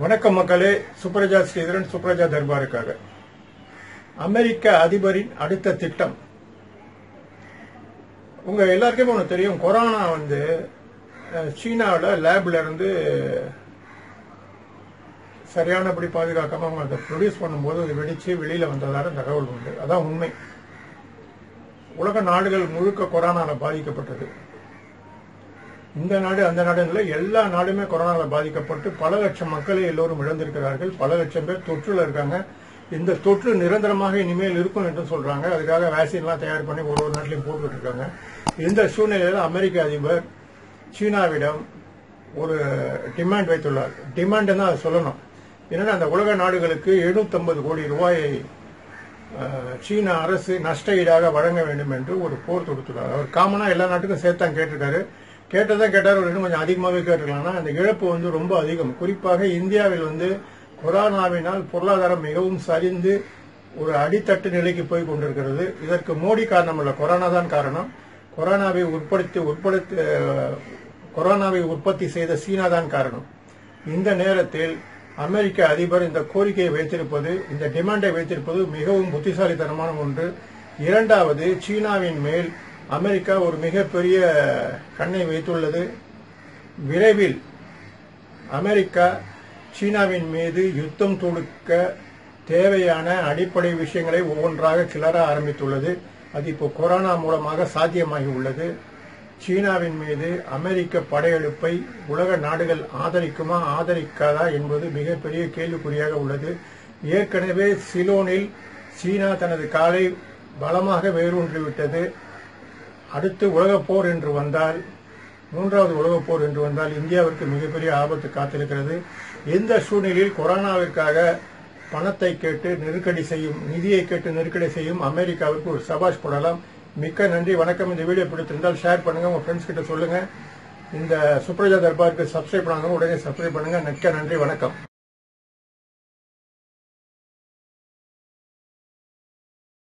வணக்கம் மக்களே சுப்ரஜா ஸ்ரீதரன் சுப்ரஜா தர்பாருக்காக அமெரிக்க அதிபரின் அடுத்த திட்டம் உங்க எல்லாருக்குமே ஒன்று தெரியும் கொரோனா வந்து அஹ், சீனாவுல லேப்ல இருந்து சரியானபடி பாதுகாக்காம அவங்க அதை ப்ரொடியூஸ் பண்ணும்போது அது வெடிச்சு வெளியில வந்ததாக தகவல் உண்டு அதான் உண்மை உலக நாடுகள் முழுக்க கொரோனால பாதிக்கப்பட்டது இந்த நாடு அந்த நாடு இல்லை எல்லா நாடுமே கொரோனால பாதிக்கப்பட்டு பல லட்சம் மக்களை எல்லோரும் இழந்திருக்கிறார்கள் பல லட்சம் பேர் தொற்றுல இருக்காங்க இந்த தொற்று நிரந்தரமாக இனிமேல் இருக்கும் என்று சொல்றாங்க அதுக்காக வேக்சின்லாம் தயார் பண்ணி ஒரு ஒரு நாட்டிலையும் போட்டுட்டு இருக்காங்க இந்த சூழ்நிலையில அமெரிக்க அதிபர் சீனாவிடம் ஒரு டிமாண்ட் வைத்துள்ளார் டிமாண்ட் தான் அதை சொல்லணும் என்னன்னா அந்த உலக நாடுகளுக்கு 750 கோடி ரூபாயை அஹ், சீன அரசு நஷ்ட ஈடாக வழங்க வேண்டும் என்று ஒரு போர் தொடுத்துள்ளார் அவர் காமனா எல்லா நாட்டுக்கும் சேர்த்தான் கேட்டிருக்காரு கேட்டதான் கேட்டார் ஒரு இன்னும் கொஞ்சம் அதிகமாகவே கேட்டிருக்கலாம்னா அந்த இழப்பு வந்து ரொம்ப அதிகம் குறிப்பாக இந்தியாவில் வந்து கொரோனாவினால் பொருளாதாரம் மிகவும் சரிந்து ஒரு அடித்தட்டு நிலைக்கு போய் கொண்டிருக்கிறது இதற்கு மோடி காரணம் இல்ல கொரோனா தான் காரணம் கொரோனாவை உற்பத்தி உற்பத்தி அஹ், கொரோனாவை உற்பத்தி செய்த சீனா தான் காரணம் இந்த நேரத்தில் அமெரிக்க அதிபர் இந்த கோரிக்கையை வைத்திருப்பது இந்த டிமாண்டை வைத்திருப்பது மிகவும் புத்திசாலித்தனமான ஒன்று இரண்டாவது சீனாவின் மேல் அமெரிக்கா ஒரு மிகப்பெரிய கண்ணை வைத்துள்ளது விரைவில் அமெரிக்கா சீனாவின் மீது யுத்தம் தொடுக்க தேவையான அடிப்படை விஷயங்களை ஒவ்வொன்றாக கிளற ஆரம்பித்துள்ளது அது இப்போ கொரோனா மூலமாக சாத்தியமாகி உள்ளது சீனாவின் மீது அமெரிக்க படையெடுப்பை உலக நாடுகள் ஆதரிக்குமா ஆதரிக்காதா என்பது மிகப்பெரிய கேள்விக்குறியாக உள்ளது ஏற்கனவே சிலோனில் சீனா தனது காலை பலமாக வேரூன்றிவிட்டது அடுத்து உலகப் போர் என்று வந்தால் மூன்றாவது உலகப் போர் என்று வந்தால் இந்தியாவிற்கு மிகப்பெரிய ஆபத்து காத்திருக்கிறது இந்த சூழ்நிலையில் கொரோனாவிற்காக பணத்தை கேட்டு நெருக்கடி செய்யும் நிதியை கேட்டு நெருக்கடி செய்யும் அமெரிக்காவிற்கு ஒரு சபாஷ் போடலாம் மிக்க நன்றி வணக்கம் இந்த வீடியோ பிடித்திருந்தால் ஷேர் பண்ணுங்க உங்க ஃப்ரெண்ட்ஸ் கிட்ட சொல்லுங்க இந்த சுப்ரஜா தர்பாருக்கு சப்ஸ்கிரைப் பண்ணாங்க உடனே சப்ஸ்கிரைப் பண்ணுங்க மிக்க நன்றி வணக்கம்